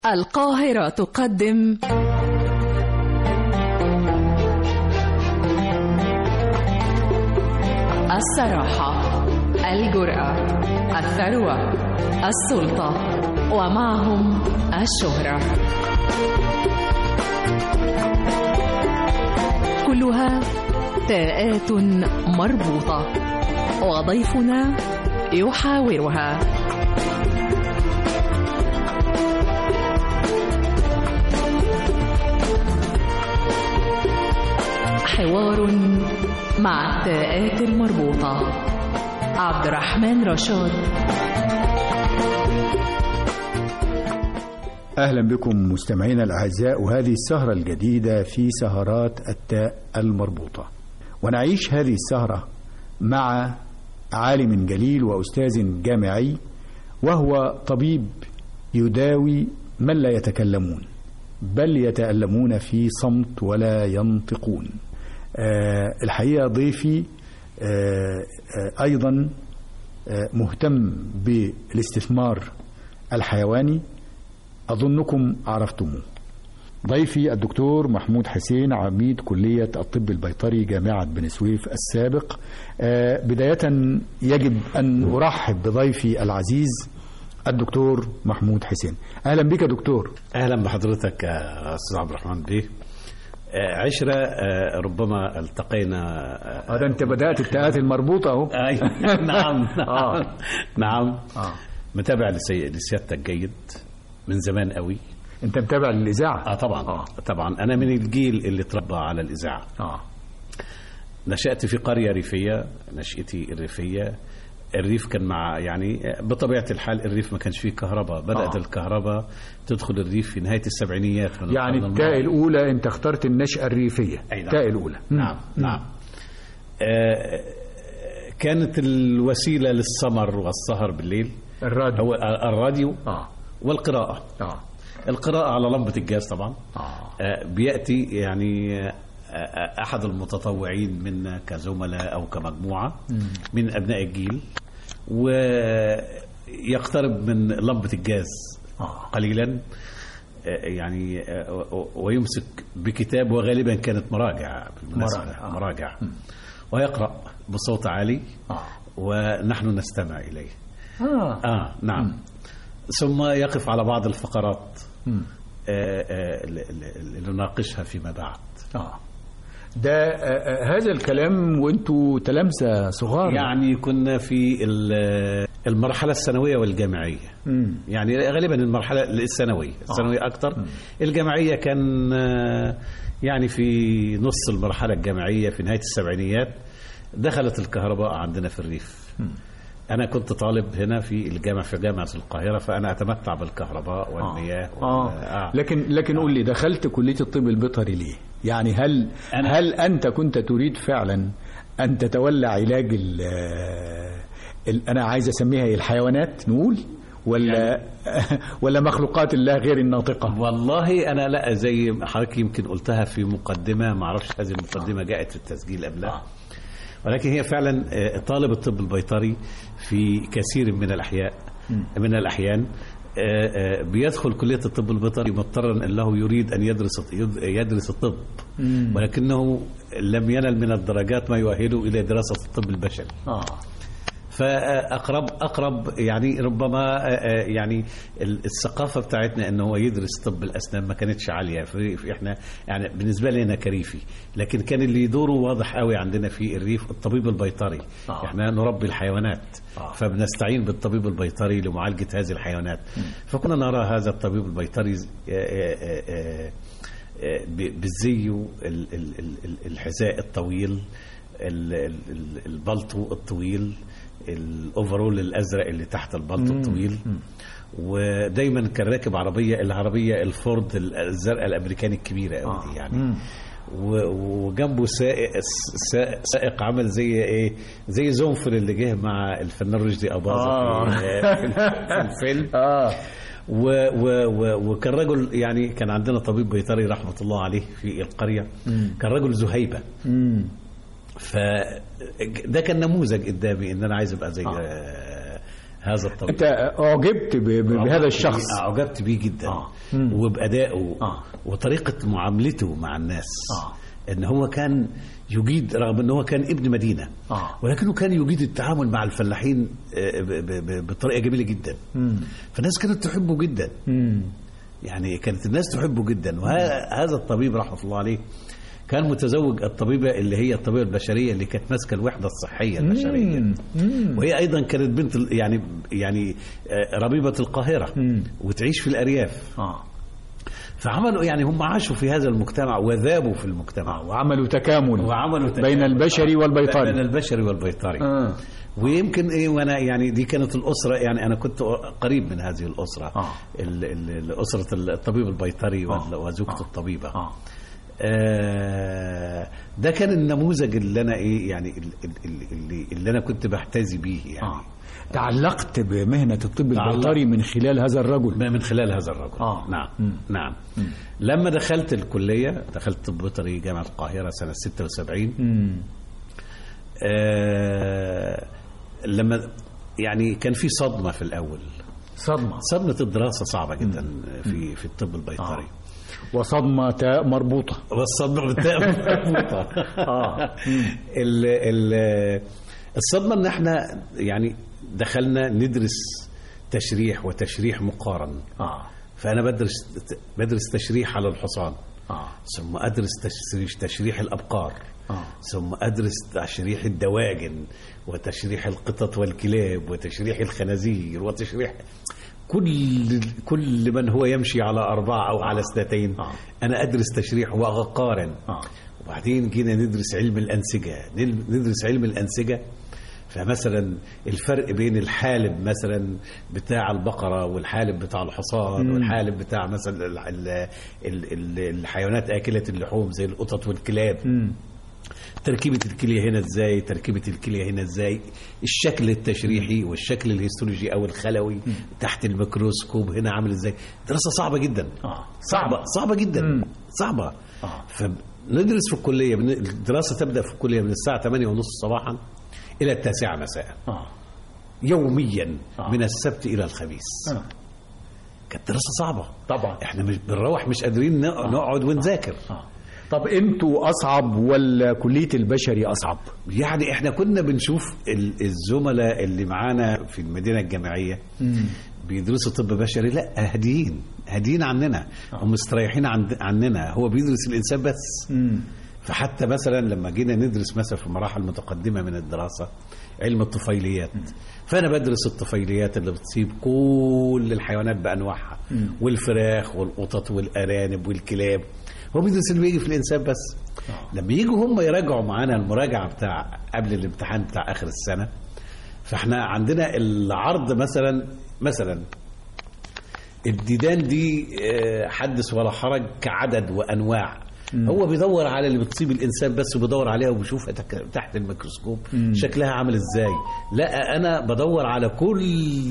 القاهرة تقدم الصراحة الجرأة الثروة السلطة ومعهم الشهرة كلها تاءات مربوطة وضيفنا يحاورها حوار مع التاءات المربوطة عبد الرحمن رشاد أهلا بكم مستمعينا الأعزاء وهذه السهرة الجديدة في سهرات التاء المربوطة ونعيش هذه السهرة مع عالم جليل وأستاذ جامعي وهو طبيب يداوي من لا يتكلمون بل يتألمون في صمت ولا ينطقون آه الحقيقة ضيفي آه آه أيضا آه مهتم بالاستثمار الحيواني أظنكم عرفتموه ضيفي الدكتور محمود حسين عميد كلية الطب البيطري جامعة بني سويف السابق آه بداية يجب أن أرحب بضيفي العزيز الدكتور محمود حسين أهلا بك دكتور اهلا بحضرتك يا استاذ عبد الرحمن بيه آه، عشرة آه، ربما التقينا آه، هذا أنت بدأت التاءات المربوطة أهو أي- نعم آه. نعم نعم آه. متابع لسي- لسيادتك جيد من زمان قوي أنت متابع للإذاعة اه طبعا آه. طبعا انا من الجيل اللي تربى على الاذاعه آه. نشأت في قرية ريفية نشأتي الريفية الريف كان مع يعني بطبيعة الحال الريف ما كانش فيه كهرباء بدأت آه. الكهرباء تدخل الريف في نهاية السبعينيات من يعني القرن التاء الماضي. الأولى أنت اخترت النشأة الريفية أي نعم. التاء الأولى نعم نعم آه، كانت الوسيلة للسمر والسهر بالليل الراديو هو الراديو آه. والقراءة آه. القراءة على لمبة الجاز طبعا آه. آه، بيأتي يعني آه، آه، أحد المتطوعين منا كزملاء أو كمجموعة من أبناء الجيل ويقترب من لمبة الجاز آه. قليلا آه، يعني آه، ويمسك بكتاب وغالبا كانت مراجع بالمناسبة مراجع، آه. مراجع ويقرأ بصوت عالي آه. ونحن نستمع إليه آه. آه نعم ثم يقف على بعض الفقرات مم. آه، آه، اللي- اللي اللي نناقشها فيما بعد آه. ده آه، آه، هذا الكلام وانتوا تلامذة صغار يعني كنا في ال- المرحلة الثانوية والجامعية مم. يعني غالبا المرحلة الثانوية الثانوية أكثر الجامعية كان آه، يعني في نص المرحلة الجامعية في نهاية السبعينيات دخلت الكهرباء عندنا في الريف أنا كنت طالب هنا في الجامعة في جامعة القاهرة فأنا أتمتع بالكهرباء والمياه آه. وال- آه. لكن لكن قول لي دخلت كلية الطب البيطري ليه؟ يعني هل أنا- هل أنت كنت تريد فعلا أن تتولى علاج ال ال- أنا عايز أسميها إيه، الحيوانات نقول ولا ولا مخلوقات الله غير الناطقة؟ والله انا لا زي ما حضرتك يمكن قلتها في مقدمه ما اعرفش هذه المقدمه جاءت في التسجيل قبلها ولكن هي فعلا آه، طالب الطب البيطري في كثير من الاحياء من الاحيان آه، آه، بيدخل كليه الطب البيطري مضطرا انه يريد ان يدرس يدرس الطب ولكنه لم ينل من الدرجات ما يؤهله الى دراسه الطب البشري آه. فاقرب اقرب يعني ربما آه، آه، يعني ال- الثقافه بتاعتنا ان هو يدرس طب الاسنان ما كانتش عاليه في في احنا يعني بالنسبه لنا كريفي لكن كان اللي دوره واضح قوي عندنا في الريف الطبيب البيطري آه. احنا نربي الحيوانات آه. فبنستعين بالطبيب البيطري لمعالجه هذه الحيوانات فكنا نرى هذا الطبيب البيطري آه، آه، آه، آه، ب- بالزي ال- ال- ال- ال- الحذاء الطويل ال- ال- ال- البلطو الطويل الاوفرول الازرق اللي تحت البلطو الطويل ودايما كان راكب عربيه العربيه الفورد الزرقاء الامريكاني الكبيره قوي دي يعني و- وجنبه سائق سائق, سائق عمل زي ايه زي زنفر اللي جه مع الفنان رشدي اباظه آه. في, في الفيلم آه. و و و وكان رجل يعني كان عندنا طبيب بيطري رحمه الله عليه في القريه كان رجل ذهيبه مم. ف ده كان نموذج قدامي ان انا عايز ابقى زي آه. آه. هذا الطبيب انت اعجبت ب- ب- بهذا الشخص بيه- اعجبت بيه جدا آه. وبادائه آه. وطريقه معاملته مع الناس آه. ان هو كان يجيد رغم ان هو كان ابن مدينه آه. ولكنه كان يجيد التعامل مع الفلاحين آه، ب- ب- ب- بطريقه جميله جدا فالناس كانت تحبه جدا مم. يعني كانت الناس تحبه جدا وهذا الطبيب رحمه الله عليه كان متزوج الطبيبه اللي هي الطبيبه البشريه اللي كانت ماسكه الوحده الصحيه البشريه مم. مم. وهي ايضا كانت بنت ال- يعني يعني آه، ربيبه القاهره مم. وتعيش في الارياف اه فعملوا يعني هم عاشوا في هذا المجتمع وذابوا في المجتمع وعملوا تكامل وعملوا تكامل. بين البشري والبيطري بين البشري والبيطري آه. ويمكن ايه وانا يعني دي كانت الاسره يعني انا كنت قريب من هذه الاسره آه. ال- ال- اسره الطبيب البيطري وال- آه. وزوجته آه. الطبيبه اه آه، ده كان النموذج اللي انا ايه يعني ال- ال- اللي, اللي انا كنت بحتذي بيه يعني اه تعلقت بمهنة الطب تعلقت. البيطري من خلال هذا الرجل ما من خلال هذا الرجل آه. نعم مم. نعم لما دخلت الكليه دخلت طب بيطري جامعه القاهره سنه 76 مم. آه لما يعني كان في صدمه في الاول صدمة صدمه الدراسه صعبه جدا في في الطب البيطري وصدمة تاء مربوطة والصدمه بالتاء مربوطه آه. ال ال الصدمه ان احنا يعني دخلنا ندرس تشريح وتشريح مقارن اه فانا بدرس بدرس تشريح على الحصان اه ثم ادرس تشريح تشريح الابقار آه. ثم ادرس تشريح الدواجن وتشريح القطط والكلاب وتشريح الخنازير وتشريح كل كل من هو يمشي على اربعه او على اثنتين آه. انا ادرس تشريح واقارن آه. وبعدين جينا ندرس علم الانسجه نل- ندرس علم الانسجه فمثلا الفرق بين الحالب مثلا بتاع البقره والحالب بتاع الحصان مم. والحالب بتاع مثلا ال- ال- ال- ال- الحيوانات اكله اللحوم زي القطط والكلاب مم. تركيبة الكلية هنا ازاي تركيبة الكلية هنا ازاي الشكل التشريحي والشكل الهيستولوجي او الخلوي تحت الميكروسكوب هنا عامل ازاي دراسة صعبة جدا آه. صعبة صعبة جدا مم. صعبة آه. فندرس في الكلية بن- الدراسة تبدأ في الكلية من الساعة 8 ونص صباحا إلى التاسعة مساء اه يوميا آه. من السبت إلى الخميس آه. كانت دراسة صعبة طبعا احنا مش بنروح مش قادرين ن- نقعد ونذاكر آه. طب انتوا اصعب ولا كلية البشري اصعب يعني احنا كنا بنشوف ال- الزملاء اللي معانا في المدينه الجامعيه بيدرسوا طب بشري لا هاديين هاديين عننا هم مستريحين عند عننا هو بيدرس الانسان بس مم. فحتى مثلا لما جينا ندرس مثلا في مراحل متقدمه من الدراسه علم الطفيليات فانا بدرس الطفيليات اللي بتصيب كل الحيوانات بانواعها والفراخ والقطط والارانب والكلاب هو بيدرس اللي بيجي في الانسان بس لما يجوا هم يراجعوا معانا المراجعه بتاع قبل الامتحان بتاع اخر السنه فاحنا عندنا العرض مثلا مثلا الديدان دي آه، حدث ولا حرج كعدد وانواع هو بيدور على اللي بتصيب الانسان بس وبيدور عليها وبيشوفها تك- تحت الميكروسكوب شكلها عامل ازاي لا انا بدور على كل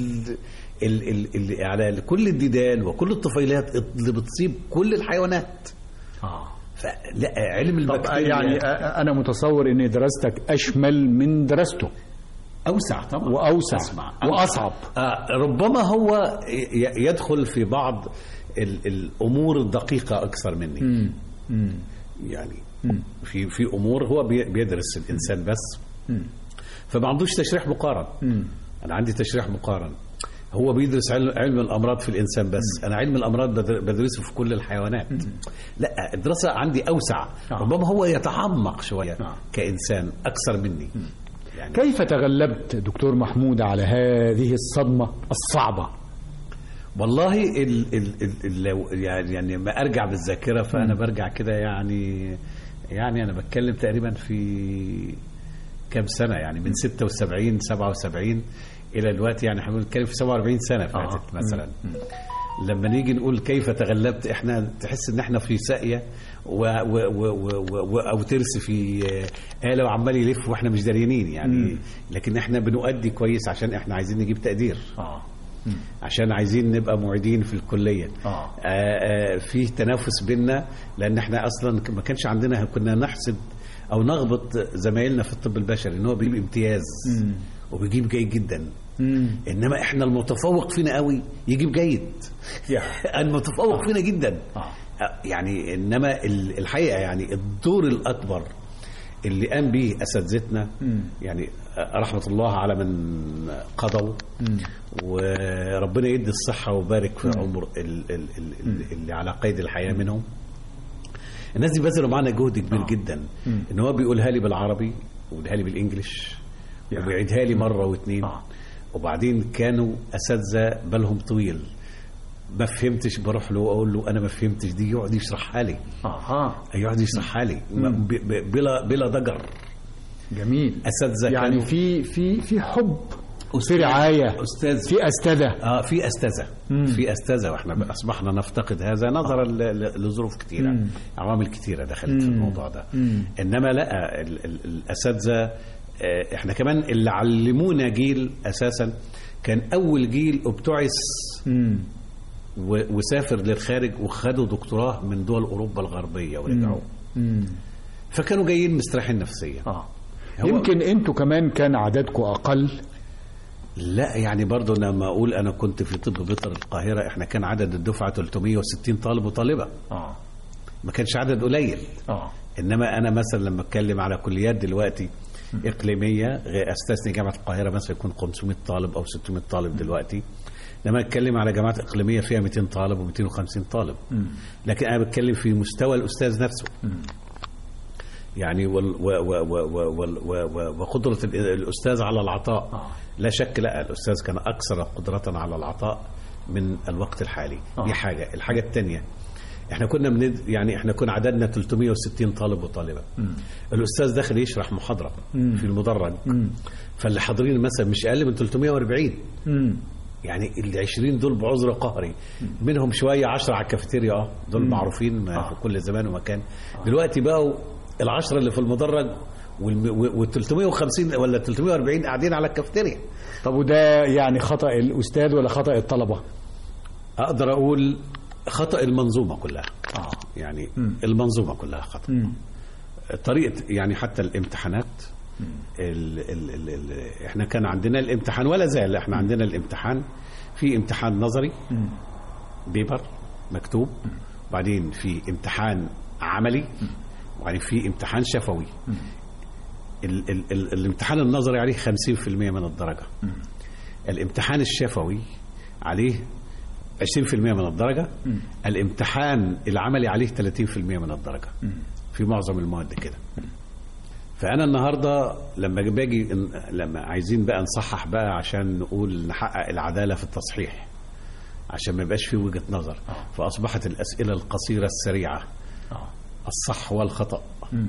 ال ال ال على كل الديدان وكل الطفيلات اللي بتصيب كل الحيوانات اه فلا علم طب البكتيريا يعني أ- انا متصور ان دراستك اشمل من دراسته اوسع طبعا واوسع أسمع. واصعب آه ربما هو ي- يدخل في بعض ال الامور الدقيقه اكثر مني مم. مم. يعني في في امور هو بي- بيدرس الانسان بس فما عندوش تشريح مقارن مم. انا عندي تشريح مقارن هو بيدرس علم, علم الامراض في الانسان بس انا علم الامراض بدر- بدرسه في كل الحيوانات لا الدراسه عندي اوسع آه. ربما هو يتعمق شويه آه. كانسان اكثر مني يعني كيف تغلبت دكتور محمود على هذه الصدمة الصعبة والله ال ال ال ال لو يعني يعني ما ارجع بالذاكره فانا برجع كده يعني يعني انا بتكلم تقريبا في كام سنه يعني من 76 77 الى دلوقتي يعني احنا بنتكلم في 47 سنه فاتت آه. مثلا لما نيجي نقول كيف تغلبت احنا تحس ان احنا في ساقيه و و و و و او ترس في آلة وعمال يلف واحنا مش داريانين يعني لكن احنا بنؤدي كويس عشان احنا عايزين نجيب تقدير اه عشان عايزين نبقى معيدين في الكليه آه. آه، آه، في تنافس بينا لان احنا اصلا ما كانش عندنا كنا نحسب او نغبط زمايلنا في الطب البشري ان هو بيجيب امتياز وبيجيب جيد جدا مم. انما احنا المتفوق فينا قوي يجيب جيد المتفوق فينا جدا آه. يعني انما ال- الحقيقه يعني الدور الاكبر اللي قام به اساتذتنا مم. يعني رحمه الله على من قضوا وربنا يدي الصحه ويبارك في عمر ال- ال- ال- ال- اللي على قيد الحياه منهم الناس دي بذلوا معانا جهد كبير جدا ان هو بيقولها لي بالعربي ويقولها لي بالانجلش وبيعيدها لي مره واثنين آه. وبعدين كانوا اساتذه بالهم طويل ما فهمتش بروح له واقول له انا ما فهمتش دي يقعد يشرحها لي اها يقعد يشرحها لي ب- ب- بلا بلا ضجر جميل اساتذه يعني كانوا في في في حب في أستاذ- رعايه أستاذ. في استاذه اه في استاذه في استاذه واحنا اصبحنا نفتقد هذا نظرا ل- ل- لظروف كثيره عوامل كثيره دخلت في الموضوع ده انما لا ال- ال- الاساتذه آه، احنا كمان اللي علمونا جيل اساسا كان اول جيل ابتعث مم. و- وسافر للخارج وخدوا دكتوراه من دول اوروبا الغربيه ورجعوا مم. فكانوا جايين مستريحين نفسيا اه هو- يمكن انتوا كمان كان عددكم اقل لا يعني برضه لما اقول انا كنت في طب بيطر القاهره احنا كان عدد الدفعه 360 طالب وطالبه اه ما كانش عدد قليل اه انما انا مثلا لما اتكلم على كليات دلوقتي اقليميه غير استثني جامعه القاهره مثلا يكون 500 طالب او 600 طالب دلوقتي لما اتكلم على جامعات اقليميه فيها 200 طالب و250 طالب لكن انا بتكلم في مستوى الاستاذ نفسه يعني وال و و و و وال- و و وقدره ال- الاستاذ على العطاء لا شك لا الاستاذ كان اكثر قدره على العطاء من الوقت الحالي دي حاجه الحاجه الثانيه احنا كنا من يعني احنا كنا عددنا 360 طالب وطالبه الاستاذ داخل يشرح محاضره في المدرج فاللي حاضرين مثلا مش اقل من 340 مم. يعني ال 20 دول بعذر قهري منهم شويه 10 على الكافيتيريا اه دول معروفين في كل زمان ومكان دلوقتي بقوا العشرة اللي في المدرج وال 350 ولا 340 قاعدين على الكافيتيريا طب وده يعني خطا الاستاذ ولا خطا الطلبه اقدر اقول خطا المنظومه كلها اه يعني المنظومه كلها خطا مم. طريقه يعني حتى الامتحانات ال ال ال ال احنا كان عندنا الامتحان ولا زال احنا عندنا الامتحان في امتحان نظري بيبر مكتوب وبعدين في امتحان عملي وبعدين في امتحان شفوي ال ال ال الامتحان النظري عليه 50% من الدرجة الامتحان الشفوي عليه 20% من الدرجة الامتحان العملي عليه 30% من الدرجة في معظم المواد كده فأنا النهاردة لما باجي لما عايزين بقى نصحح بقى عشان نقول نحقق العدالة في التصحيح عشان ما يبقاش في وجهة نظر فأصبحت الأسئلة القصيرة السريعة اه الصح والخطأ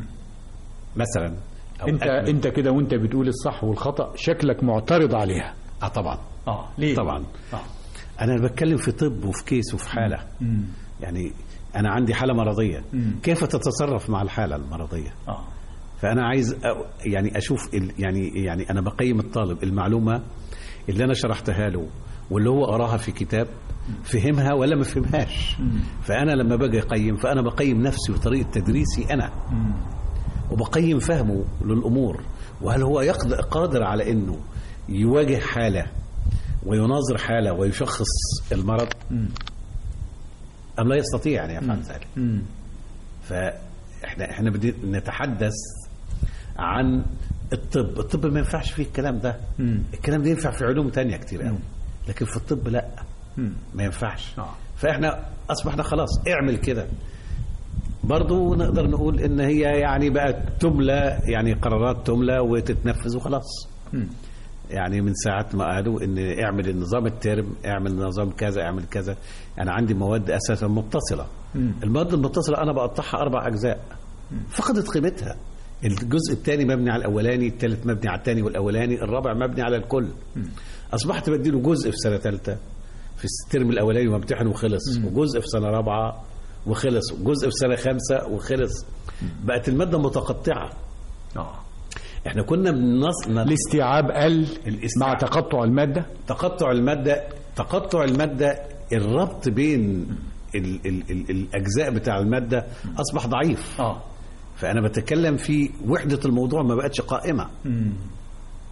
مثلا أو انت أكمل. انت كده وانت بتقول الصح والخطا شكلك معترض عليها اه طبعا اه ليه طبعا اه انا بتكلم في طب وفي كيس وفي حاله يعني انا عندي حاله مرضيه كيف تتصرف مع الحاله المرضيه اه فانا عايز أ- يعني اشوف ال- يعني يعني انا بقيم الطالب المعلومه اللي انا شرحتها له واللي هو قراها في كتاب فهمها ولا ما فهمهاش فانا لما باجي اقيم فانا بقيم نفسي وطريقه تدريسي انا وبقيم فهمه للامور وهل هو يقدر قادر على انه يواجه حاله ويناظر حاله ويشخص المرض ام لا يستطيع ان يفعل ذلك مم. فاحنا احنا بدي نتحدث عن الطب الطب ما ينفعش فيه الكلام ده مم. الكلام ده ينفع في علوم تانية كتير قوي لكن في الطب لا مم. ما ينفعش آه. فاحنا اصبحنا خلاص اعمل كده برضو نقدر نقول ان هي يعني بقت تملى يعني قرارات تملى وتتنفذ وخلاص مم. يعني من ساعة ما قالوا ان اعمل النظام الترم اعمل نظام كذا اعمل كذا انا عندي مواد اساسا متصلة مم. المواد المتصلة انا بقطعها اربع اجزاء فقدت قيمتها الجزء الثاني مبني على الاولاني الثالث مبني على الثاني والاولاني الرابع مبني على الكل اصبحت بديله جزء في سنة ثالثة في الترم الاولاني وامتحن وخلص وجزء في سنة رابعة وخلص وجزء في سنة خامسة وخلص بقت المادة متقطعة اه احنا كنا بنص الاستيعاب قل الاستيعاب. مع تقطع الماده تقطع المادة تقطع المادة الربط بين ال ال ال الأجزاء بتاع المادة أصبح ضعيف اه فأنا بتكلم في وحدة الموضوع ما بقتش قائمة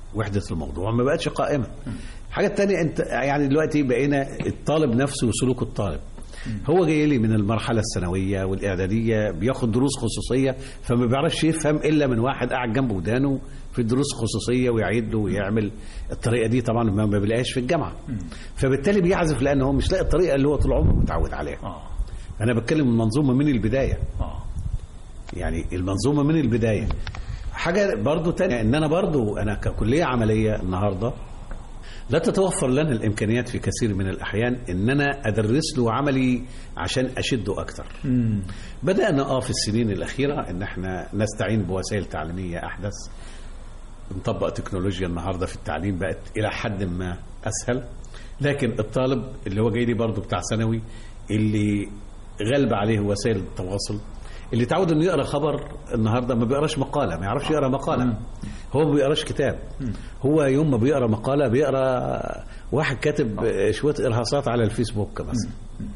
وحده الموضوع ما بقتش قائمه الحاجه الثانيه انت يعني دلوقتي بقينا الطالب نفسه وسلوك الطالب هو جاي لي من المرحله الثانويه والاعداديه بياخد دروس خصوصيه فما بيعرفش يفهم الا من واحد قاعد جنبه ودانه في الدروس الخصوصيه ويعيد له ويعمل الطريقه دي طبعا ما ما بيلاقيهاش في الجامعه فبالتالي بيعزف لان هو مش لاقي الطريقه اللي هو طول عمره متعود عليها اه انا بتكلم المنظومه من البدايه اه يعني المنظومه من البدايه حاجه برضو تانية ان انا برضو انا ككليه عمليه النهارده لا تتوفر لنا الامكانيات في كثير من الاحيان ان انا ادرس له عملي عشان اشده اكتر مم. بدانا اه في السنين الاخيره ان احنا نستعين بوسائل تعليميه احدث نطبق تكنولوجيا النهارده في التعليم بقت الى حد ما اسهل لكن الطالب اللي هو جاي لي برضه بتاع ثانوي اللي غلب عليه وسائل التواصل اللي تعود انه يقرا خبر النهارده ما بيقراش مقاله ما يعرفش يقرا مقاله هو ما بيقراش كتاب هو يوم ما بيقرا مقاله بيقرا واحد كاتب شويه ارهاصات على الفيسبوك مثلا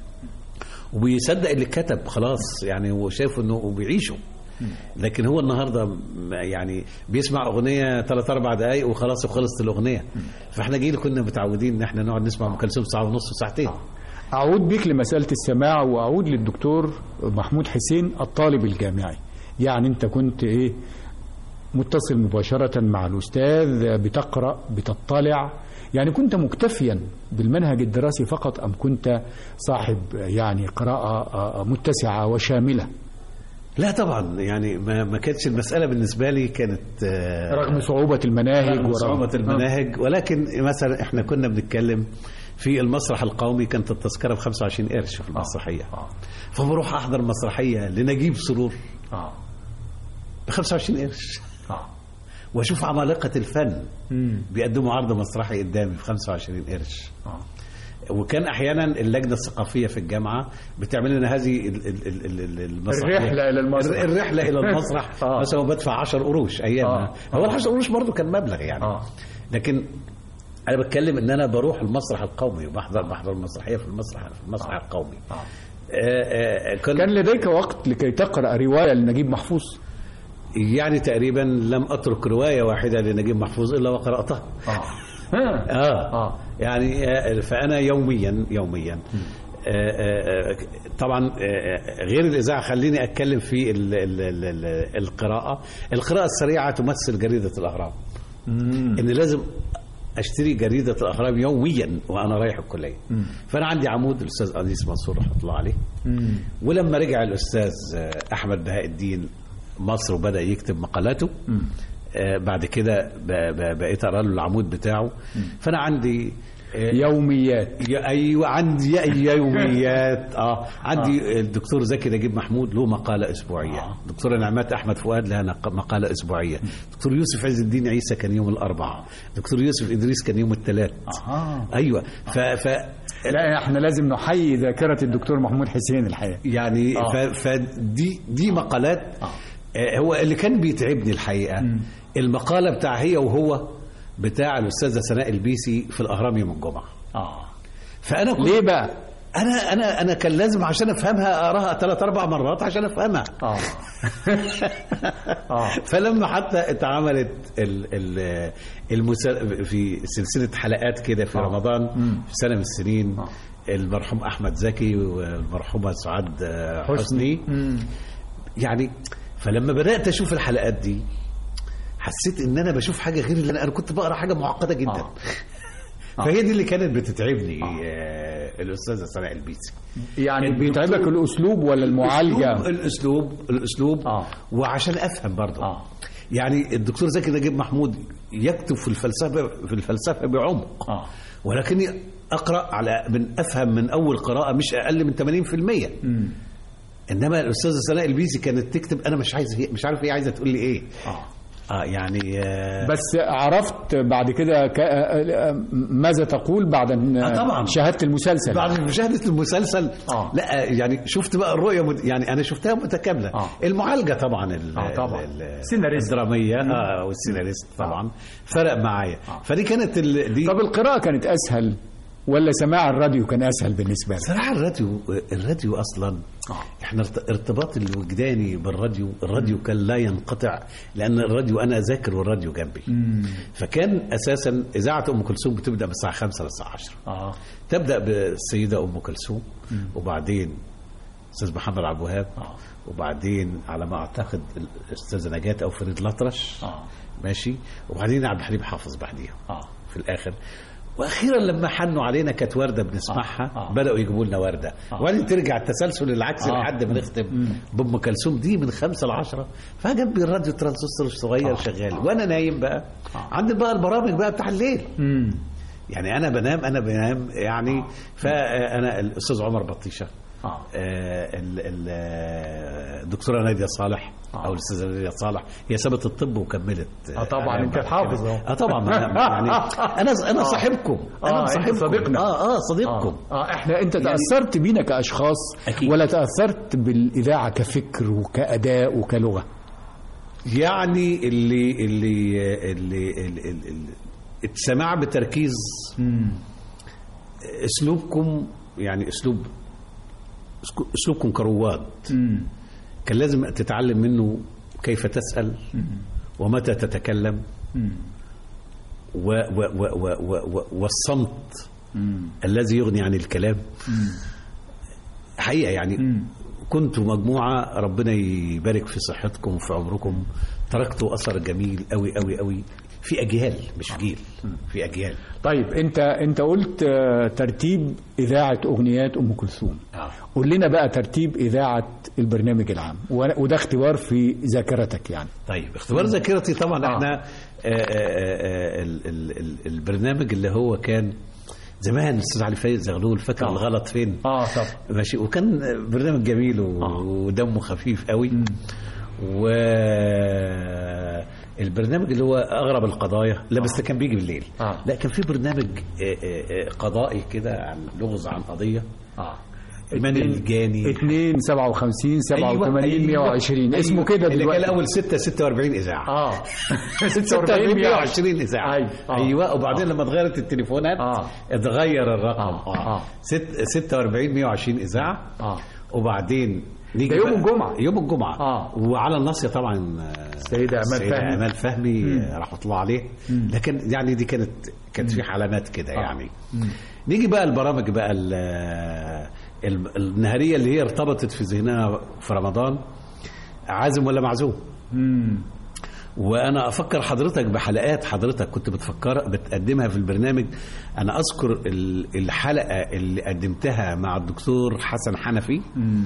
وبيصدق اللي كتب خلاص يعني هو شايف انه وبيعيشه لكن هو النهارده م- يعني بيسمع اغنيه ثلاث اربع دقائق وخلاص وخلصت الاغنيه فاحنا جيل كنا متعودين ان احنا نقعد نسمع ام كلثوم ساعه ونص وساعتين أعود بك لمسألة السماع وأعود للدكتور محمود حسين الطالب الجامعي يعني أنت كنت إيه متصل مباشرة مع الأستاذ بتقرأ بتطلع يعني كنت مكتفيا بالمنهج الدراسي فقط أم كنت صاحب يعني قراءة آه، متسعة وشاملة لا طبعا يعني ما, ما كانتش المساله بالنسبه لي كانت آه، رغم صعوبة المناهج رغم صعوبة المناهج ولكن مثلا احنا كنا بنتكلم في المسرح القومي كانت التذكرة ب 25 قرش في المسرحية آه. فبروح أحضر مسرحية لنجيب سرور آه. ب 25 قرش آه. وأشوف عمالقة الفن مم. بيقدموا عرض مسرحي قدامي ب 25 قرش آه. وكان احيانا اللجنه الثقافيه في الجامعه بتعمل لنا هذه ال- ال- ال- ال- ال- المسرحية. الرحلة إلى المسرح. الر- الرحله الى المسرح آه. مثلا بدفع 10 قروش ايامها آه. هو ال 10 قروش برضه كان مبلغ يعني آه. لكن انا بتكلم ان انا بروح المسرح القومي وبحضر بحضر المسرحيه في المسرح في المسرح القومي آه. آه، آه، كان كان لديك وقت لكي تقرأ رواية لنجيب محفوظ يعني تقريبا لم اترك روايه واحده لنجيب محفوظ الا وقراتها آه. اه, آه. يعني آه، فانا يوميا يوميا آه، آه، آه، طبعا آه، غير الاذاعه خليني اتكلم في ال ال ال ال القراءه القراءه السريعه تمثل جريده الاهرام ان لازم اشتري جريده الاهرام يوميا وانا رايح الكليه فانا عندي عمود الاستاذ انيس منصور رحمه الله عليه مم. ولما رجع الاستاذ آه، احمد بهاء الدين مصر وبدا يكتب مقالاته آه، بعد كده ب- ب- بقيت اقرا له العمود بتاعه فانا عندي آه، يوميات يا ايوه عندي يوميات اه عندي الدكتور زكي نجيب محمود له مقاله اسبوعيه آه. دكتوره نعمات احمد فؤاد لها نق- مقاله اسبوعيه دكتور يوسف عز الدين عيسى كان يوم الاربعاء دكتور يوسف ادريس كان يوم الثلاث أها. ايوه ف, ف لا احنا لازم نحيي ذاكرة الدكتور محمود حسين الحقيقة يعني آه. ف- فدي دي مقالات آه. آه، هو اللي كان بيتعبني الحقيقه المقاله بتاع هي وهو بتاع الاستاذه سناء البيسي في الاهرام يوم الجمعه اه فانا كنت ليه بقى؟ انا انا انا كان لازم عشان افهمها اقراها ثلاث اربع مرات عشان افهمها اه اه فلما حتى اتعملت ال ال المسل... في سلسله حلقات كده في آه. رمضان مم. في سنه من السنين آه. المرحوم احمد زكي والمرحومه سعاد آه، حسني. حسني مم. يعني فلما بدات اشوف الحلقات دي حسيت ان انا بشوف حاجه غير اللي انا, أنا كنت بقرا حاجه معقده جدا آه. فهي دي اللي كانت بتتعبني آه. الاستاذه سناء البيسي يعني الدكتور- بيتعبك الاسلوب ولا المعالجة؟ الاسلوب الاسلوب, الأسلوب آه. وعشان افهم برضه آه. يعني الدكتور زكي نجيب محمود يكتب في الفلسفه في الفلسفه بعمق اه ولكني اقرا على من افهم من اول قراءه مش اقل من 80% مم. انما الاستاذه سناء البيسي كانت تكتب انا مش عايز هي مش عارف هي عايزه تقول لي ايه اه اه يعني آه بس عرفت بعد كده ك... ماذا تقول بعد ان آه طبعا. شاهدت المسلسل بعد مشاهده المسلسل آه. لا يعني شفت بقى الرؤيه مت... يعني انا شفتها متكامله آه. المعالجه طبعا ال... آه طبعا. ال- ال- سيناريست. الدراميه آه والسيناريست طبعا فرق معايا فدي كانت ال... دي طب القراءة كانت اسهل ولا سماع الراديو كان اسهل بالنسبه لك صراحة الراديو الراديو أصلا احنا ارت- ارتباط الوجداني بالراديو الراديو كان لا ينقطع لأن الراديو أنا ذاكر والراديو جنبي فكان أساسا إذاعة أم كلثوم بتبدأ من الساعة 5 للساعة 10 اه تبدأ بالسيدة أم كلثوم وبعدين أستاذ محمد عبد الوهاب آه. وبعدين على ما أعتقد الأستاذة نجاة أو فريد الأطرش آه. ماشي وبعدين عبد الحليم حافظ بعديها اه في الاخر واخيرا لما حنوا علينا كانت ورده بنسمعها آه. آه. بداوا يجيبوا لنا ورده آه. وبعدين ترجع التسلسل العكسي آه. لحد ما نختم بام كلثوم دي من خمسة لعشرة فجنبي الراديو ترانزستور الصغير آه. شغال وانا نايم بقى آه. عندي بقى البرامج بقى بتاع الليل امم يعني انا بنام انا بنام يعني فانا الاستاذ عمر بطيشه اه آه، ال- ال- آه، الدكتوره ناديه صالح آه. او الاستاذه ناديه صالح هي سابت الطب وكملت آه، طبعاً، إعلام أنت بعد حافظ كده. أهو. اه طبعا ما أنا- يعني انا انا آه. صاحبكم آه، انا أنت صاحبكم صديقنا. اه اه صديقكم آه. اه احنا انت تاثرت بينا كاشخاص أكيد. ولا تاثرت بالاذاعه كفكر وكاداء وكلغه يعني اللي اللي اللي, اللي, اللي السماع بتركيز اسلوبكم يعني اسلوب اسلوبكم كرواد امم كان لازم تتعلم منه كيف تسأل ومتى تتكلم و و و و و و والصمت الذي يغني عن الكلام حقيقة يعني كنتوا مجموعة ربنا يبارك في صحتكم وفي عمركم تركتوا أثر جميل قوي قوي قوي في أجيال مش جيل في أجيال طيب انت انت قلت آه، ترتيب اذاعه اغنيات ام كلثوم آه. قول لنا بقى ترتيب اذاعه البرنامج العام و- وده اختبار في ذاكرتك يعني طيب اختبار ذاكرتي طبعا آه. احنا آه، آه، آه، ال- ال- ال- البرنامج اللي هو كان زمان الاستاذ علي فايز زغلول فاكر آه. الغلط فين اه طب ماشي وكان برنامج جميل و- آه. ودمه خفيف قوي و البرنامج اللي هو اغرب القضايا لا بس ده كان بيجي بالليل آه. لا كان في برنامج آه، آه، آه، قضائي كده عن لغز عن قضيه اه من الجاني 2 57 87 120 اسمه كده اللي كان دلوقتي الاول 6 46 اذاعه اه 46 120 اذاعه أيوة. آه. ايوه وبعدين لما اتغيرت التليفونات آه. اتغير الرقم آه. اه, آه. ست 46 120 اذاعه اه وبعدين نيجي ده يوم بقى- الجمعة. يوم الجمعة آه. وعلى الناصية طبعا آه، السيدة أمال السيدة فهمي. أمال فهمي آه، رحمة الله عليه لكن يعني دي كانت كانت في علامات كده يعني نيجي بقى البرامج بقى ال- ال- النهارية اللي هي ارتبطت في ذهننا في رمضان عازم ولا معزوم امم وانا افكر حضرتك بحلقات حضرتك كنت بتفكر بتقدمها في البرنامج انا اذكر ال- الحلقه اللي قدمتها مع الدكتور حسن حنفي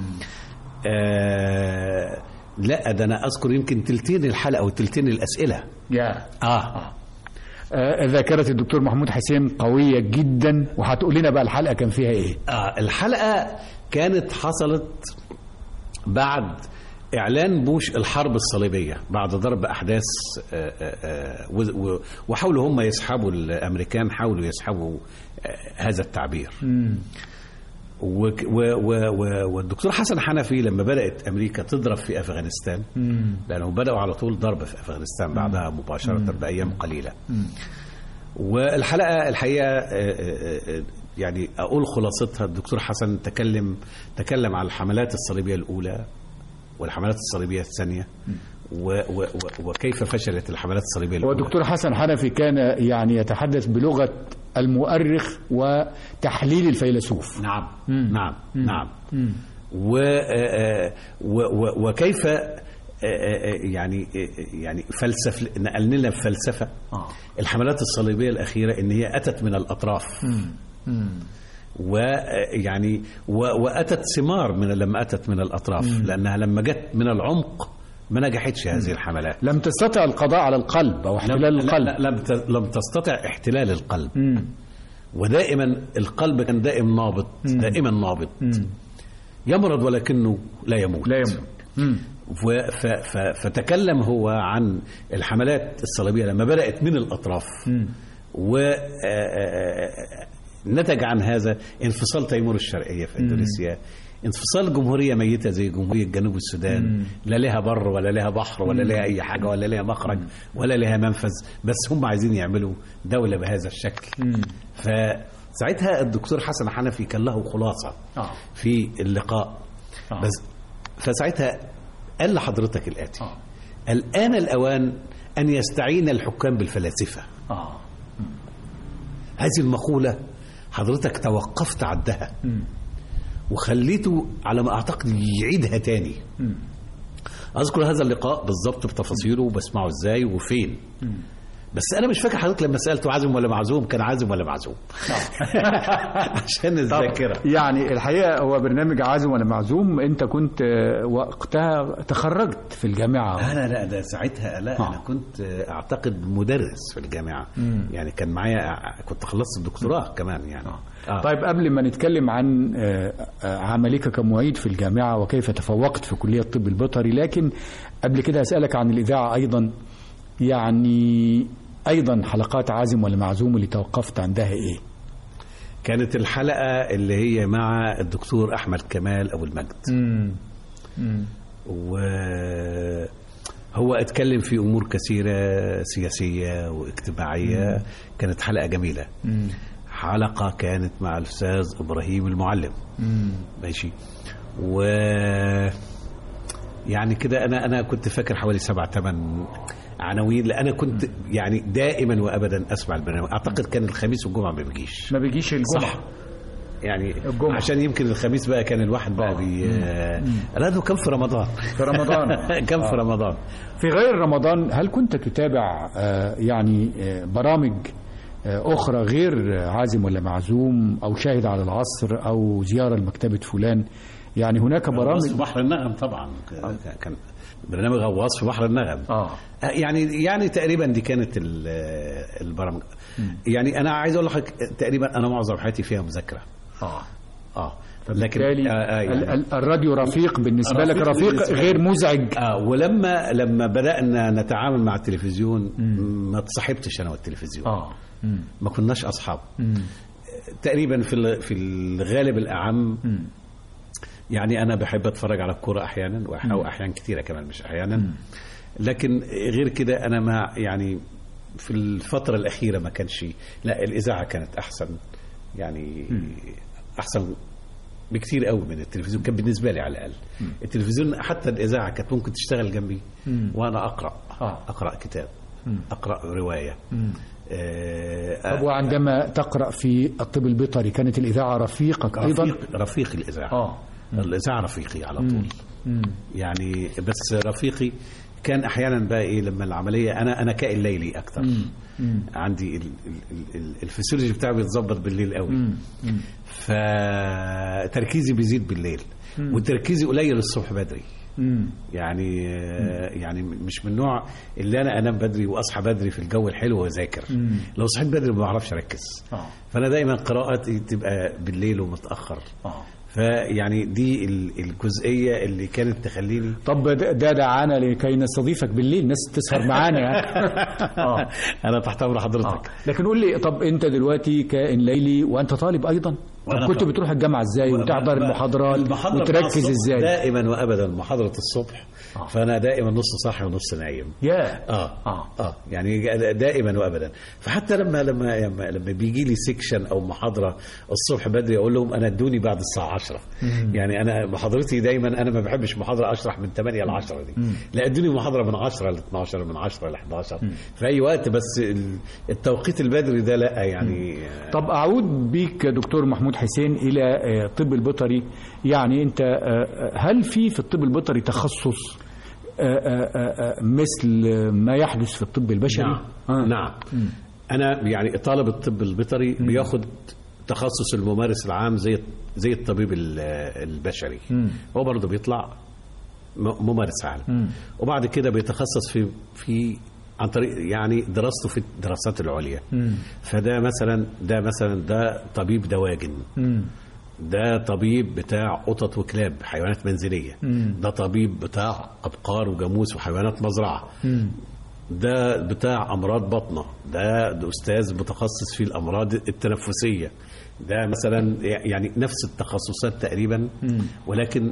آه لا ده انا اذكر يمكن تلتين الحلقه وتلتين الاسئله يا اه آه، ذاكرة الدكتور محمود حسين قوية جدا وهتقول لنا بقى الحلقة كان فيها ايه آه الحلقة كانت حصلت بعد إعلان بوش الحرب الصليبية بعد ضرب أحداث آه، آه، آه، و- و- وحاولوا هم يسحبوا الأمريكان حاولوا يسحبوا آه، هذا التعبير وك- و- و- و- والدكتور حسن حنفي لما بدأت أمريكا تضرب في أفغانستان لأنهم بدأوا على طول ضرب في أفغانستان بعدها مباشرة بأيام قليلة والحلقة الحقيقة آه، آه، آه، يعني أقول خلاصتها الدكتور حسن تكلم تكلم على الحملات الصليبية الأولى والحملات الصليبية الثانية و و و وكيف فشلت الحملات الصليبية هو الأولى الدكتور حسن حنفي كان يعني يتحدث بلغة المؤرخ وتحليل الفيلسوف نعم نعم نعم و آه، و- و- وكيف آه، آه، يعني آه، يعني فلسف نقل لنا فلسفه آه. الحملات الصليبيه الاخيره ان هي اتت من الاطراف ويعني و- واتت ثمار من لما اتت من الاطراف لانها لما جت من العمق ما نجحتش هذه الحملات لم تستطع القضاء على القلب أو احتلال لم, القلب لا- لم ت- لم تستطع احتلال القلب مم. ودائما القلب كان دائم نابض دائما نابض يمرض ولكنه لا يموت لا يموت مم. و- ف- ف- فتكلم هو عن الحملات الصليبية لما بدأت من الأطراف ونتج عن هذا انفصال تيمور الشرقية في إندونيسيا انفصال جمهورية ميتة زي جمهورية جنوب السودان لا لها بر ولا لها بحر ولا لها أي حاجة ولا لها مخرج ولا لها منفذ بس هم عايزين يعملوا دولة بهذا الشكل ف ساعتها الدكتور حسن حنفي كان له خلاصه آه. في اللقاء آه. بس فساعتها قال لحضرتك الاتي آه. الان الاوان ان يستعين الحكام بالفلاسفه اه هذه المقوله حضرتك توقفت عندها مم. وخليته على ما اعتقد يعيدها تاني مم. اذكر هذا اللقاء بالظبط بتفاصيله وبسمعه ازاي وفين بس انا مش فاكر حضرتك لما سالته عازم ولا معزوم كان عازم ولا معزوم عشان الذاكره يعني الحقيقه هو برنامج عازم ولا معزوم انت كنت آه، وقتها تخرجت في الجامعه لا لا ده ساعتها لا آه. انا كنت اعتقد مدرس في الجامعه يعني كان معايا كنت خلصت الدكتوراه كمان يعني آه. طيب قبل ما نتكلم عن آه، آه، عملك كمعيد في الجامعة وكيف تفوقت في كلية الطب البيطري لكن قبل كده أسألك عن الإذاعة أيضا يعني أيضا حلقات عازم ولا معزوم اللي توقفت عندها إيه كانت الحلقه اللي هي مع الدكتور احمد كمال ابو المجد وهو اتكلم في امور كثيره سياسيه واجتماعيه كانت حلقه جميله حلقه كانت مع الاستاذ ابراهيم المعلم ماشي و يعني كده انا انا كنت فاكر حوالي سبع ثمان عناوين لان انا كنت يعني دائما وابدا اسمع البرنامج اعتقد كان الخميس والجمعه ما بيجيش ما بيجيش الجمعة صح يعني الجمعة. عشان يمكن الخميس بقى كان الواحد بقى بي لا ده كان في رمضان في رمضان كان في آه. رمضان في غير رمضان هل كنت تتابع آه، يعني آه، برامج آه، أخرى غير عازم ولا معزوم أو شاهد على العصر أو زيارة لمكتبة فلان يعني هناك برامج في بحر النغم طبعا ك- كان برنامج غواص في بحر النغم آه يعني يعني تقريبا دي كانت ال- البرامج يعني انا عايز اقول لحضرتك تقريبا انا معظم حياتي فيها مذاكره آه اه بالتالي آه آه ال- يعني ال- الراديو رفيق بالنسبة لك رفيق رفيق بالنسبة غير لي. مزعج آه ولما لما بدانا نتعامل مع التلفزيون ما تصاحبتش انا والتلفزيون اه مم. ما كناش اصحاب مم. تقريبا في ال- في الغالب الاعم مم. يعني انا بحب اتفرج على الكوره احيانا وأح- او احيان كثيره كمان مش احيانا لكن غير كده انا ما يعني في الفتره الاخيره ما كانش لا الاذاعه كانت احسن يعني احسن بكثير قوي من التلفزيون كان بالنسبه لي على الاقل التلفزيون حتى الاذاعه كانت ممكن تشتغل جنبي وانا اقرا آه. اقرا كتاب اقرا روايه آه، طب وعندما تقرأ في الطب البيطري كانت الإذاعة رفيقك أيضا رفيق رفيق الاذاعه آه. الاذاعه رفيقي على طول يعني بس رفيقي كان احيانا بقى ايه لما العمليه انا انا كائن ليلي اكتر عندي ال- ال- ال- الفسيولوجي بتاعي بيتظبط بالليل قوي فتركيزي بيزيد بالليل وتركيزي قليل الصبح بدري مم. يعني يعني مش من النوع اللي انا انام بدري واصحى بدري في الجو الحلو واذاكر لو صحيت بدري ما بعرفش اركز آه. فانا دايما قراءتي تبقى بالليل ومتاخر آه. فيعني دي ال- الجزئيه اللي كانت تخليني طب ده ده دعانا لكي نستضيفك بالليل ناس تسهر معانا يعني آه. انا تحت امر آه. حضرتك لكن قول لي طب انت دلوقتي كائن ليلي وانت طالب ايضا وأنا طب كنت طالب. بتروح الجامعه ازاي وتحضر المحاضرات المحاضرة بتاع وتركز الصبح ازاي دائما وابدا محاضره الصبح آه. فانا دائما نص صاحي ونص نايم يا اه آه. اه يعني دائما وابدا فحتى لما لما لما, لما بيجي لي سيكشن او محاضره الصبح بدري اقول لهم انا ادوني بعد الساعه 10 يعني انا محاضرتي دايما انا ما بحبش محاضره اشرح من 8 ل 10 دي لا ادوني محاضره من 10 ل 12 من 10 ل 11 في اي وقت بس ال- التوقيت البدري ده لا يعني طب اعود بيك يا دكتور محمود حسين الى آه، الطب البيطري يعني انت آه، هل في في الطب البيطري تخصص آه، آه، آه، مثل ما يحدث في الطب البشري نعم آه. نعم انا يعني طالب الطب البيطري بياخد تخصص الممارس العام زي زي الطبيب ال- البشري هو برضه بيطلع م- ممارس عام وبعد كده بيتخصص في في عن طريق يعني دراسته في الدراسات العليا فده مثلا ده مثلا ده طبيب دواجن مم. ده طبيب بتاع قطط وكلاب حيوانات منزليه ده طبيب بتاع ابقار وجاموس وحيوانات مزرعه ده بتاع امراض بطنه ده, ده استاذ متخصص في الامراض التنفسيه ده مثلا يعني نفس التخصصات تقريبا ولكن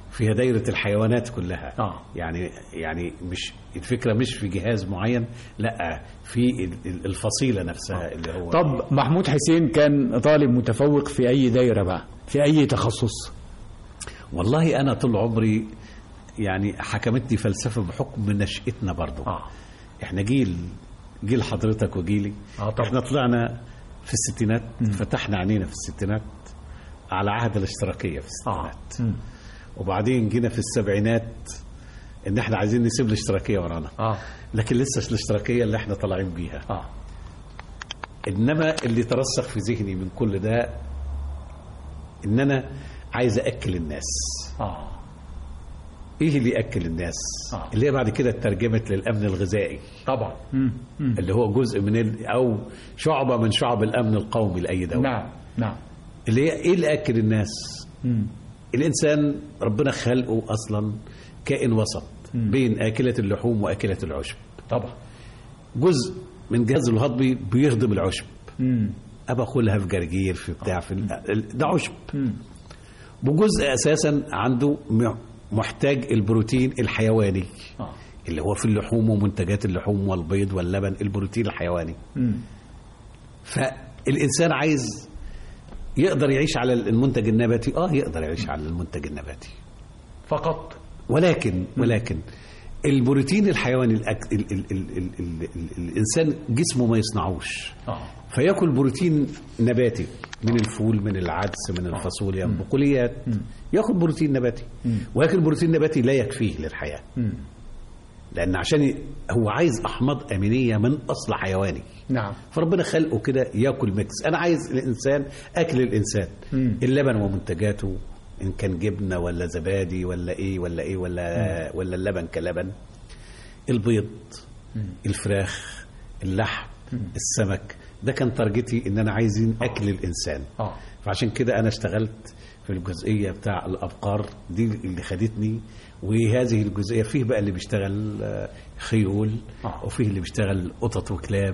فيها دايره الحيوانات كلها آه. يعني يعني مش الفكره مش في جهاز معين لا في ال- ال- الفصيله نفسها اللي هو طب محمود حسين كان طالب متفوق في أي دايرة بقى في أي تخصص والله انا طول عمري يعني حكمتني فلسفه بحكم نشأتنا برضو آه. احنا جيل جيل حضرتك وجيلي آه طبعا. احنا طلعنا في الستينات فتحنا عينينا في الستينات على عهد الاشتراكيه في الستينات وبعدين جينا في السبعينات ان احنا عايزين نسيب الاشتراكيه ورانا آه لكن لسه الاشتراكيه اللي احنا طالعين بيها آه انما اللي ترسخ في ذهني من كل ده ان انا عايز اكل الناس آه ايه اللي ياكل الناس آه. اللي هي بعد كده اترجمت للامن الغذائي طبعا مم. مم. اللي هو جزء من ال... او شعبه من شعب الامن القومي لاي دوله نعم نعم اللي هي ايه اللي اكل الناس مم. الانسان ربنا خلقه اصلا كائن وسط بين اكله اللحوم واكله العشب طبعا جزء من جهازه الهضمي بيهضم العشب مم. ابى اكلها في جرجير في بتاع في ال- ده عشب وجزء اساسا عنده م- محتاج البروتين الحيواني آه. اللي هو في اللحوم ومنتجات اللحوم والبيض واللبن البروتين الحيواني مم. فالانسان عايز يقدر يعيش على المنتج النباتي اه يقدر يعيش على المنتج النباتي فقط ولكن ولكن البروتين الحيواني الأك... ال... ال... ال... ال... ال... ال... الانسان جسمه ما يصنعوش آه. فياكل بروتين نباتي من الفول من العدس من الفاصوليا من البقوليات ياخد بروتين نباتي ولكن بروتين نباتي لا يكفيه للحياه مم. لان عشان ي- هو عايز احماض امينيه من اصل حيواني نعم فربنا خلقه كده ياكل ميكس انا عايز الانسان اكل الانسان مم. اللبن ومنتجاته ان كان جبنه ولا زبادي ولا ايه ولا ايه ولا ولا اللبن كلبن البيض الفراخ اللحم السمك ده كان تارجتي ان انا عايزين اكل الانسان آه. فعشان كده انا اشتغلت في الجزئيه بتاع الابقار دي اللي خدتني وهذه الجزئيه فيه بقى اللي بيشتغل آه، خيول آه. وفيه اللي بيشتغل قطط وكلاب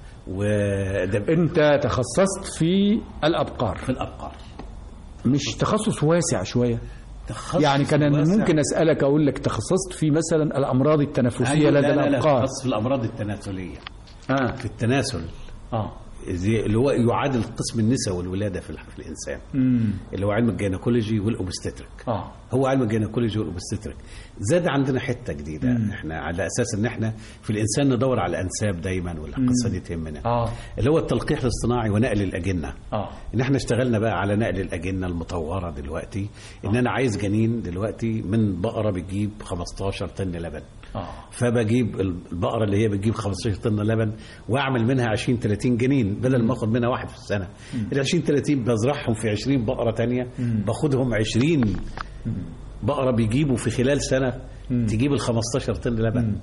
وده أنت تخصصت في الأبقار في الابقار مش تخصص واسع شوية تخصص يعني كان واسع. ممكن أسألك أقول لك تخصصت في مثلا الأمراض التنفسية أيوة، لدى لا لا لا الأبقار تخصص في الامراض التناسليه آه. في التناسل آه. زي- اللي هو يعادل قسم النساء والولاده في الح- في الانسان مم. اللي هو علم الجينيكولوجي والاوبستتريك آه. هو علم الجينيكولوجي والاوبستتريك زاد عندنا حته جديده مم. احنا على اساس ان احنا في الانسان ندور على الانساب دايما والقصه دي تهمنا آه. اللي هو التلقيح الاصطناعي ونقل الاجنه آه. ان احنا اشتغلنا بقى على نقل الاجنه المطوره دلوقتي ان انا عايز جنين دلوقتي من بقره بتجيب 15 طن لبن آه. فبجيب البقره اللي هي بتجيب 15 طن لبن واعمل منها 20 30 جنين بدل ما اخد منها واحد في السنه ال 20 30 بزرعهم في 20 بقره تانية باخدهم 20 بقره بيجيبوا في خلال سنه تجيب ال 15 طن لبن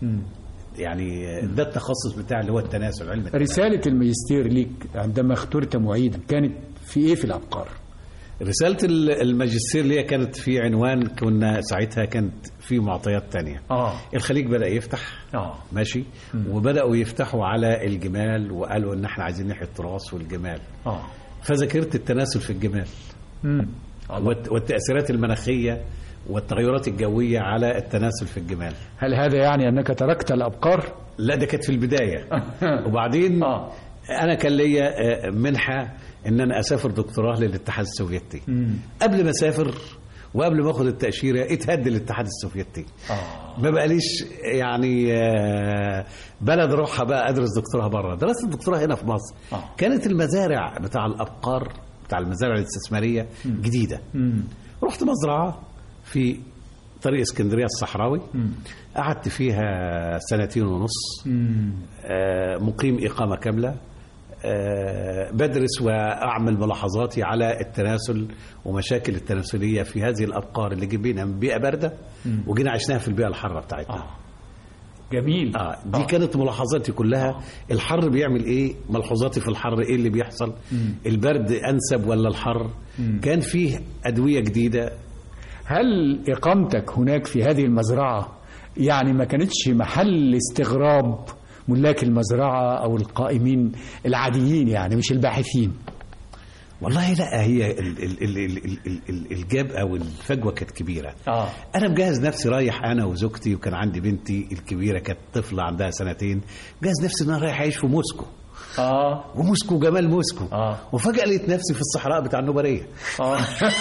يعني ده التخصص بتاع اللي هو التناسل علم التناسل. رسالة الماجستير ليك عندما اخترت معيدا كانت في إيه في الأبقار؟ رسالة ال- الماجستير اللي هي كانت في عنوان كنا ساعتها كانت في معطيات تانية آه. الخليج بدأ يفتح آه. ماشي وبدأوا يفتحوا على الجمال وقالوا ان احنا عايزين ناحية التراث والجمال آه. فذاكرت التناسل في الجمال مم. والت- والتأثيرات المناخية والتغيرات الجوية على التناسل في الجمال هل هذا يعني أنك تركت الأبقار؟ لا ده كانت في البداية وبعدين آه. أنا كان ليا آه، منحة إن أنا أسافر دكتوراه للاتحاد السوفيتي قبل ما أسافر وقبل ما أخد التأشيرة اتهد الاتحاد السوفيتي آه. ما بقاليش يعني آه، بلد اروحها بقى ادرس دكتوراه بره درست الدكتوراه هنا في مصر آه. كانت المزارع بتاع الابقار بتاع المزارع الاستثماريه جديده مم. رحت مزرعه في طريق اسكندريه الصحراوي قعدت فيها سنتين ونص مم. آه، مقيم إقامة كاملة آه، بدرس وأعمل ملاحظاتي على التناسل ومشاكل التناسلية في هذه الأبقار اللي جبنا من بيئة باردة وجينا عشناها في البيئة الحارة بتاعتنا آه. جميل آه دي كانت ملاحظاتي كلها الحر بيعمل ايه ملحوظاتي في الحر ايه اللي بيحصل البرد انسب ولا الحر كان فيه ادويه جديده هل إقامتك هناك في هذه المزرعة يعني ما كانتش محل استغراب ملاك المزرعة أو القائمين العاديين يعني مش الباحثين والله لا هي ال- ال- ال- ال- ال- ال- الجاب او الفجوه كانت كبيره اه انا مجهز نفسي رايح انا وزوجتي وكان عندي بنتي الكبيره كانت طفله عندها سنتين مجهز نفسي ان انا رايح اعيش في موسكو اه وموسكو جمال موسكو آه. وفجاه لقيت نفسي في الصحراء بتاع النوبريه اه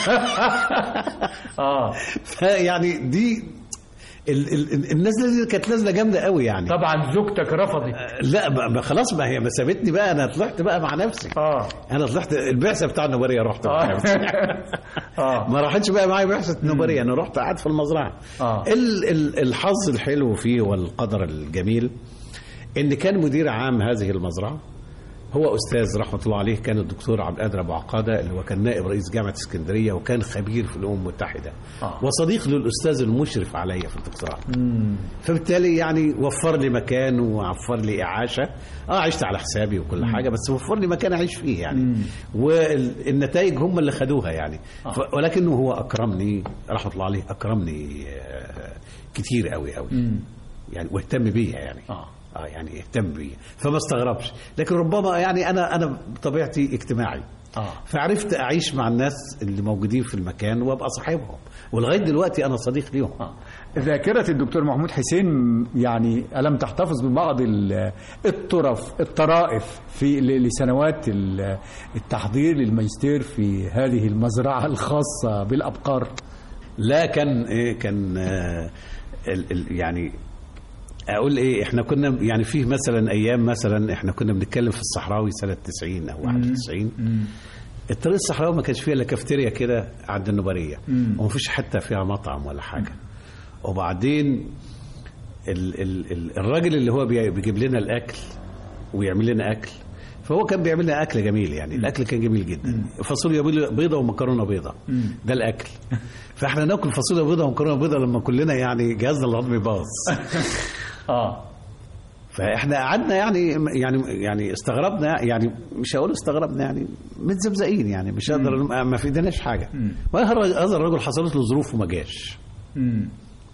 اه فيعني دي ال ال ال- النزله دي كانت نزله جامده قوي يعني طبعا زوجتك رفضت لا ما ما خلاص ما هي ما سابتني بقى انا طلعت بقى مع نفسي اه انا طلعت البعثه بتاع النوبريه رحت مع اه نفسي اه ما راحتش بقى معايا بعثه النوبريه انا رحت قاعد في المزرعه آه. ال ال الحظ الحلو فيه والقدر الجميل ان كان مدير عام هذه المزرعه هو استاذ رحمه الله عليه كان الدكتور عبد القادر ابو عقاده اللي هو كان نائب رئيس جامعه اسكندريه وكان خبير في الامم المتحده آه. وصديق للاستاذ المشرف عليا في الدكتوراه مم. فبالتالي يعني وفر لي مكان ووفر لي اعاشه اه عشت على حسابي وكل حاجه بس وفر لي مكان اعيش فيه يعني والنتائج هم اللي خدوها يعني ف- ولكنه هو اكرمني رحمه الله عليه اكرمني آه، كتير قوي قوي مم. يعني واهتم بيا يعني اه اه يعني اهتم بيا فما استغربش لكن ربما يعني انا انا بطبيعتي اجتماعي اه فعرفت اعيش مع الناس اللي موجودين في المكان وابقى صاحبهم ولغايه دلوقتي انا صديق ليهم آه. ذاكرة الدكتور محمود حسين يعني ألم تحتفظ ببعض ال- الطرف الطرائف في ل- لسنوات ال- التحضير للماجستير في هذه المزرعة الخاصة بالأبقار لا كان ايه كان آه ال ال يعني اقول ايه احنا كنا يعني فيه مثلا ايام مثلا احنا كنا بنتكلم في الصحراوي سنه 90 او 91 الطريق الصحراوي ما كانش فيها الا كافتيريا كده عند النوبريه ومفيش حتى فيها مطعم ولا حاجه وبعدين ال ال ال الراجل اللي هو بي- بيجيب لنا الاكل ويعمل لنا اكل فهو كان بيعمل لنا اكل جميل يعني الاكل كان جميل جدا فاصوليا بيض- بيضه ومكرونه بيضه ده الاكل فاحنا ناكل فاصوليا بيضه ومكرونه بيضه لما كلنا يعني جهازنا الهضمي باظ اه فاحنا قعدنا يعني يعني يعني استغربنا يعني مش هقول استغربنا يعني متزبزقين يعني مش هقدر ما في ايديناش حاجه وهذا الرجل حصلت له ظروف وما جاش مم.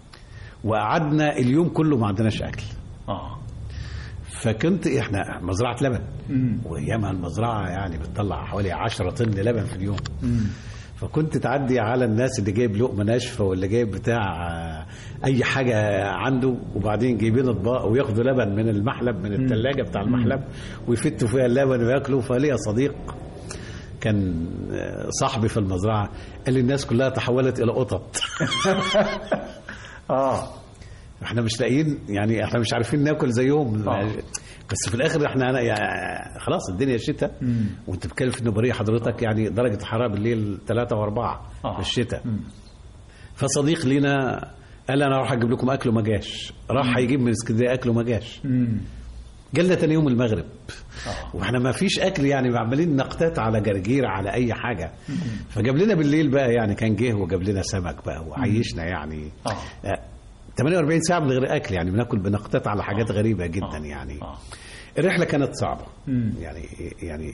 وقعدنا اليوم كله ما عندناش اكل اه فكنت احنا مزرعه لبن مم. وايامها المزرعه يعني بتطلع حوالي 10 طن لبن في اليوم مم. فكنت تعدي على الناس اللي جايب لقمه ناشفه واللي جايب بتاع آه، اي حاجه عنده وبعدين جايبين اطباق وياخدوا لبن من المحلب من الثلاجه بتاع المحلب ويفتوا فيها اللبن وياكلوا فليا صديق كان آه، صاحبي في المزرعه قال لي الناس كلها تحولت الى قطط اه احنا مش لاقيين يعني احنا مش عارفين ناكل زيهم آه. بس في الاخر احنا أنا يعني خلاص الدنيا شتاء مم. وانت بتتكلم في النوبريه حضرتك يعني درجه الحراره بالليل ثلاثة وأربعة آه. في الشتاء مم. فصديق لينا قال انا راح اجيب لكم اكل وما جاش راح هيجيب من اسكندريه اكل وما جاش مم. جالنا تاني يوم المغرب آه. واحنا ما فيش اكل يعني عمالين نقتات على جرجير على اي حاجه فجاب لنا بالليل بقى يعني كان جه وجاب لنا سمك بقى وعيشنا يعني آه. آه، 48 ساعه من غير اكل يعني بناكل بنقتات على حاجات غريبه جدا آه. يعني آه. الرحله كانت صعبه مم. يعني يعني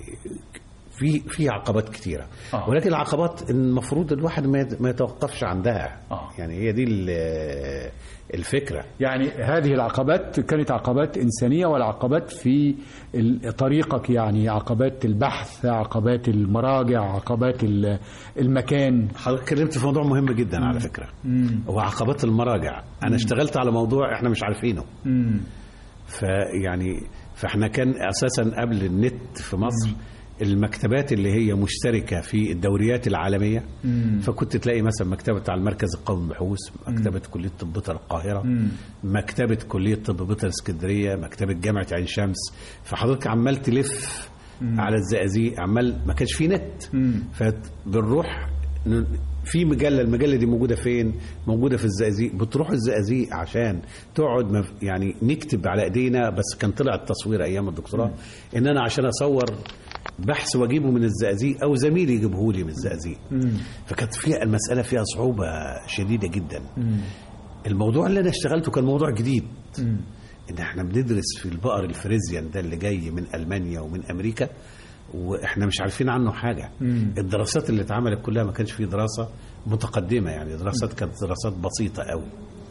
في في عقبات كتيره آه. ولكن العقبات المفروض الواحد ما يت- ما يتوقفش عندها آه. يعني هي دي ال- الفكره يعني هذه العقبات كانت عقبات إنسانية ولا عقبات في ال- طريقك يعني عقبات البحث عقبات المراجع عقبات ال- المكان حضرتك اتكلمت في موضوع مهم جدا على فكره مم. هو عقبات المراجع انا اشتغلت على موضوع احنا مش عارفينه مم. فيعني فاحنا كان اساسا قبل النت في مصر المكتبات اللي هي مشتركه في الدوريات العالميه مم. فكنت تلاقي مثلا مكتبه على المركز القومي للبحوث مكتبه كليه طب بيطر القاهره مم. مكتبه كليه طب بيطر اسكندريه مكتبه جامعه عين شمس فحضرتك عمال تلف على الزقازيق عمال ما كانش في نت مم. فبنروح ن- في مجله المجله دي موجوده فين موجوده في الزقازيق بتروح الزقازيق عشان تقعد مف... يعني نكتب على ايدينا بس كان طلع التصوير ايام الدكتوراه ان انا عشان اصور بحث واجيبه من الزقازيق او زميلي يجيبه لي من الزقازيق مم. فكانت فيها المساله فيها صعوبه شديده جدا مم. الموضوع اللي انا اشتغلته كان موضوع جديد مم. ان احنا بندرس في البقر الفريزيان ده اللي جاي من المانيا ومن امريكا واحنا مش عارفين عنه حاجه مم. الدراسات اللي اتعملت كلها ما كانش في دراسه متقدمه يعني دراسات كانت دراسات بسيطه قوي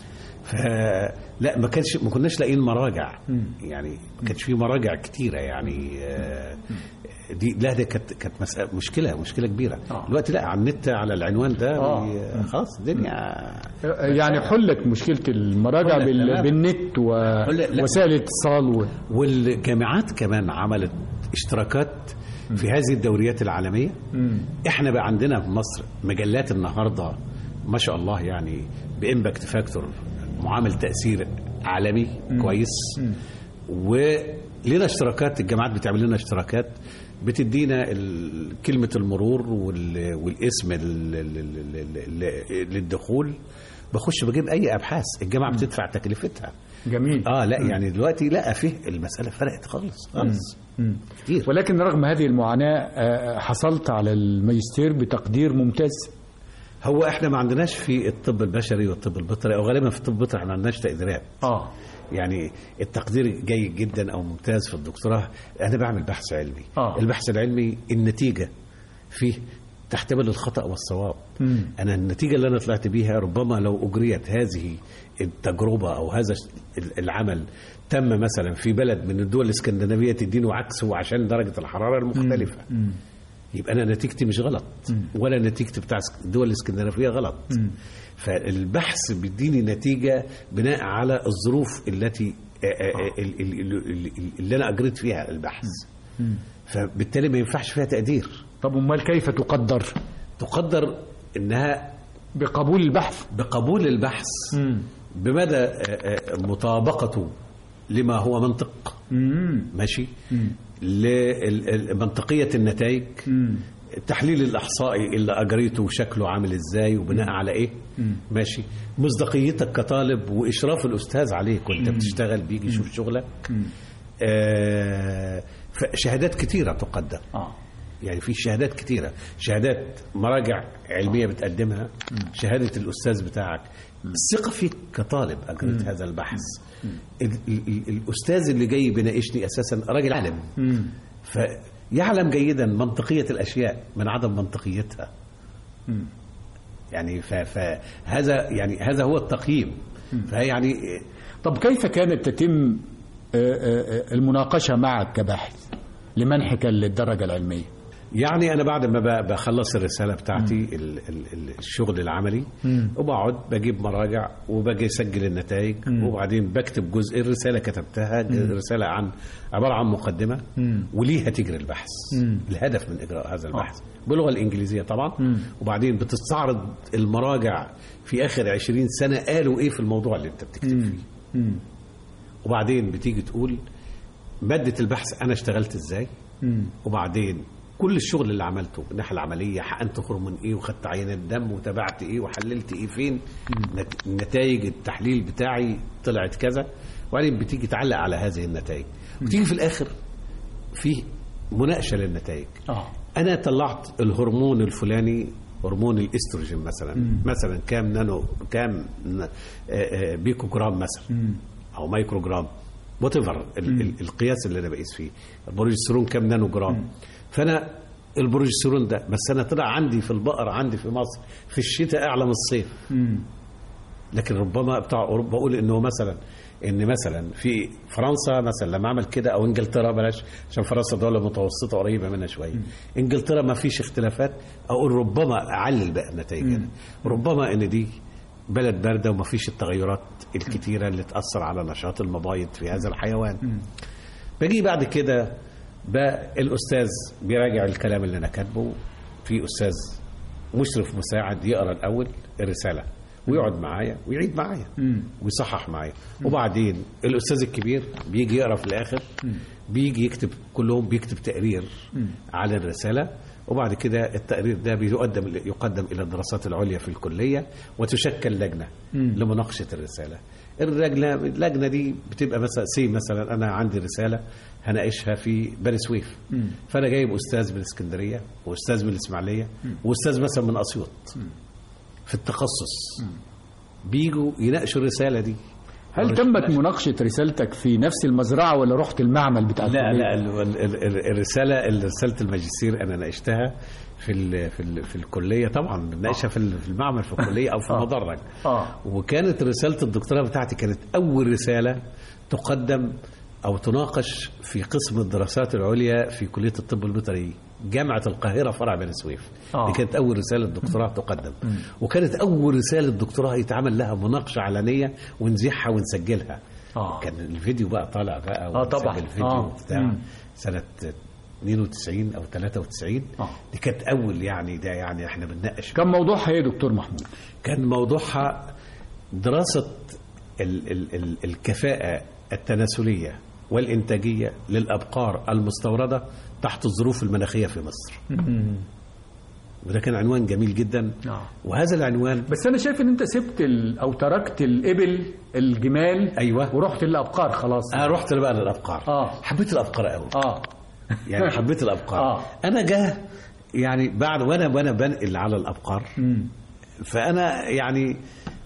فلا ما كانش ما كناش لاقيين مراجع يعني ما كانش في مراجع كتيره يعني آه، دي لا دي كانت كانت مسألة مشكله مشكله كبيره آه. دلوقتي لا على النت على العنوان ده آه. بي- خلاص الدنيا يعني حلت مشكله المراجع حلت بال- تمام. بالنت حلت- لا. ووسائل الاتصال و... والجامعات كمان عملت اشتراكات في هذه الدوريات العالميه احنا بقى عندنا في مصر مجلات النهارده ما شاء الله يعني بامباكت فاكتور معامل تاثير عالمي كويس ولنا اشتراكات الجامعات بتعمل لنا اشتراكات بتدينا ال- كلمه المرور وال- والاسم ال- ال- ال- ال- ال- للدخول بخش بجيب اي ابحاث الجامعه بتدفع تكلفتها جميل اه لا يعني دلوقتي لا فيه المساله فرقت خالص خالص كتير ولكن رغم هذه المعاناه آه، حصلت على الماجستير بتقدير ممتاز هو احنا ما عندناش في الطب البشري والطب البيطري او غالبا في الطب البيطري احنا ما عندناش تقديرات اه يعني التقدير جيد جدا او ممتاز في الدكتوراه انا بعمل بحث علمي آه. البحث العلمي النتيجه فيه تحتمل الخطا والصواب مم. انا النتيجه اللي انا طلعت بيها ربما لو اجريت هذه التجربه او هذا العمل تم مثلا في بلد من الدول الاسكندنافيه تدينه عكسه عشان درجه الحراره المختلفه يبقى انا نتيجتي مش غلط ولا نتيجتي بتاع الدول الاسكندنافيه غلط فالبحث بيديني نتيجه بناء على الظروف التي آه، آه، ال- ال- ال- ال- اللي انا اجريت فيها البحث فبالتالي ما ينفعش فيها تقدير طب امال كيف تقدر تقدر انها بقبول البحث بقبول البحث بمدى آه، آه، مطابقته لما هو منطق ماشي لمنطقية النتائج التحليل الإحصائي اللي أجريته شكله عامل إزاي وبناء على إيه ماشي مصداقيتك كطالب وإشراف الأستاذ عليك وأنت بتشتغل بيجي يشوف شغلك آه شهادات كتيرة تقدم اه يعني في شهادات كتيرة شهادات مراجع علمية بتقدمها شهادة الأستاذ بتاعك الثقة فيك كطالب أجريت هذا البحث ال- ال- ال- الأستاذ اللي جاي بيناقشني أساسا راجل عالم فيعلم جيدا منطقية الأشياء من عدم منطقيتها يعني ف- فهذا يعني هذا هو التقييم فيعني طب كيف كانت تتم آه، آه، آه، المناقشه معك كباحث لمنحك للدرجه العلميه يعني انا بعد ما ب- بخلص الرساله بتاعتي ال- ال- ال- الشغل العملي وبقعد بجيب مراجع وباجي اسجل النتائج وبعدين بكتب جزء الرساله كتبتها رساله عن عباره عن مقدمه وليها تجري البحث الهدف من اجراء هذا البحث باللغه الانجليزيه طبعا وبعدين بتستعرض المراجع في اخر 20 سنه قالوا ايه في الموضوع اللي انت بتكتب فيه وبعدين بتيجي تقول مادة البحث أنا اشتغلت إزاي وبعدين كل الشغل اللي عملته من الناحية العملية حقنت هرمون إيه وخدت عينات دم وتابعت إيه وحللت إيه فين نت- نتائج التحليل بتاعي طلعت كذا وبعدين بتيجي تعلق على هذه النتائج وتيجي في الآخر في مناقشة للنتائج اه انا طلعت الهرمون الفلاني هرمون الاستروجين مثلا مثلا كام نانو كام ن- آه، آه، بيكو جرام مثلا او مايكرو جرام وات ايفر القياس اللي انا بقيس فيه البروجسترون كام نانو جرام فانا البروجسترون ده بس انا طلع عندي في البقر عندي في مصر في الشتاء اعلى من الصيف لكن ربما بتاع اوروبا بقول انه مثلا ان مثلا في فرنسا مثلا لما عمل كده او انجلترا بلاش عشان فرنسا دوله متوسطه قريبه منها شويه انجلترا ما فيش اختلافات اقول ربما اعلل بقى النتائج هنا ربما ان دي بلد بارده وما فيش التغيرات الكتيره اللي تاثر على نشاط المبايض في هذا الحيوان باجي بعد كده بقى الاستاذ بيراجع الكلام اللي انا كاتبه في استاذ مشرف مساعد يقرا الاول الرساله ويقعد معايا ويعيد معايا ويصحح معايا وبعدين الاستاذ الكبير بيجي يقرا في الاخر بيجي يكتب كلهم بيكتب تقرير على الرساله وبعد كده التقرير ده بيقدم يقدم الى الدراسات العليا في الكليه وتشكل لجنه لمناقشه الرساله اللجنه اللجنه دي بتبقى مثلا سي مثلا انا عندي رساله هناقشها في بني سويف فانا جايب استاذ من اسكندريه واستاذ من الاسماعيليه واستاذ مثلا من اسيوط في التخصص بيجوا يناقشوا الرساله دي هل تمت مناقشه رسالتك في نفس المزرعه ولا رحت المعمل بتاع لا الكلية؟ لا ال- ال- ال- الرساله رساله الماجستير انا ناقشتها في ال في ال في الكليه طبعا بناقشها في ال- في المعمل في الكليه او في آه. المدرج آه. وكانت رساله الدكتوراه بتاعتي كانت اول رساله تقدم او تناقش في قسم الدراسات العليا في كليه الطب البيطري جامعه القاهره فرع بني سويف آه. دي كانت اول رساله دكتوراه تقدم وكانت اول رساله دكتوراه يتعمل لها مناقشه علنيه ونذيعها ونسجلها آه. كان الفيديو بقى طالع بقى آه، طبعا. ونسجل الفيديو آه. بتاع مم. سنه 92 او 93 آه. دي كانت اول يعني ده يعني احنا بنناقش كان موضوعها ايه يا دكتور محمود كان موضوعها دراسة ال ال ال الكفاءة التناسلية والإنتاجية للأبقار المستوردة تحت الظروف المناخية في مصر وده كان عنوان جميل جدا آه. وهذا العنوان بس انا شايف ان انت سبت ال... او تركت الابل الجمال أيوة. ورحت للابقار خلاص أنا رحت بقى للأبقار آه. حبيت الأبقار قوي اه يعني حبيت الأبقار آه. أنا جه يعني بعد وأنا وأنا بنقل على الأبقار مم. فانا يعني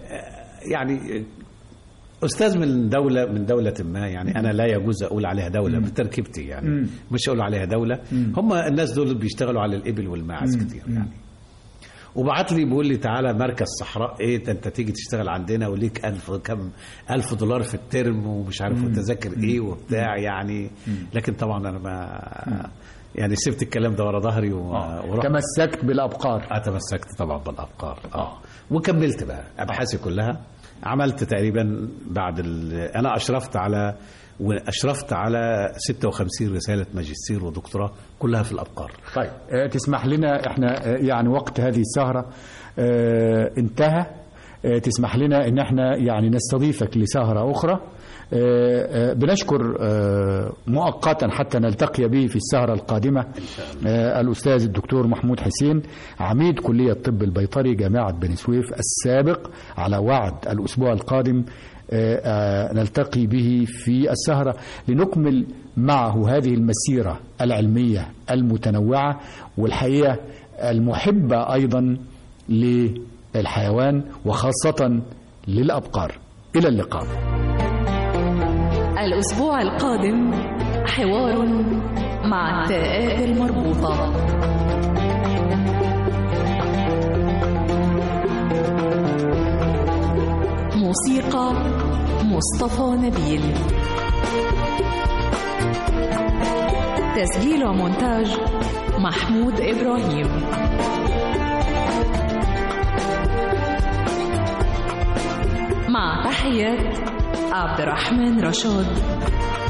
يعني استاذ من دوله من دوله ما يعني انا لا يجوز اقول عليها دوله بتركيبتي يعني مم. مش اقول عليها دوله هم الناس دول بيشتغلوا على الابل والماعز كتير يعني وبعت لي بيقول لي تعالى مركز صحراء ايه ده انت تيجي تشتغل عندنا وليك ألف كم ألف دولار في الترم ومش عارف وتذاكر ايه وبتاع يعني لكن طبعا انا ما يعني سبت الكلام ده ورا ظهري و- ورحت تمسكت بالابقار اتمسكت طبعا بالافكار اه وكملت بقى ابحاثي كلها عملت تقريبا بعد ال... انا اشرفت على واشرفت على 56 رساله ماجستير ودكتوراه كلها في الابقار طيب آه، تسمح لنا احنا آه، يعني وقت هذه السهرة آه، انتهى آه، تسمح لنا ان احنا يعني نستضيفك لسهرة اخرى آه، آه، بنشكر آه، مؤقتا حتى نلتقي به في السهرة القادمة آه، الأستاذ الدكتور محمود حسين عميد كلية طب البيطري جامعة بني سويف السابق على وعد الأسبوع القادم آه، آه، نلتقي به في السهرة لنكمل معه هذه المسيرة العلمية المتنوعة والحقيقة المحبة أيضا للحيوان وخاصة للأبقار إلى اللقاء الأسبوع القادم حوار مع التاءات المربوطة موسيقى مصطفى نبيل تسجيل ومونتاج محمود إبراهيم مع تحيات عبد الرحمن رشاد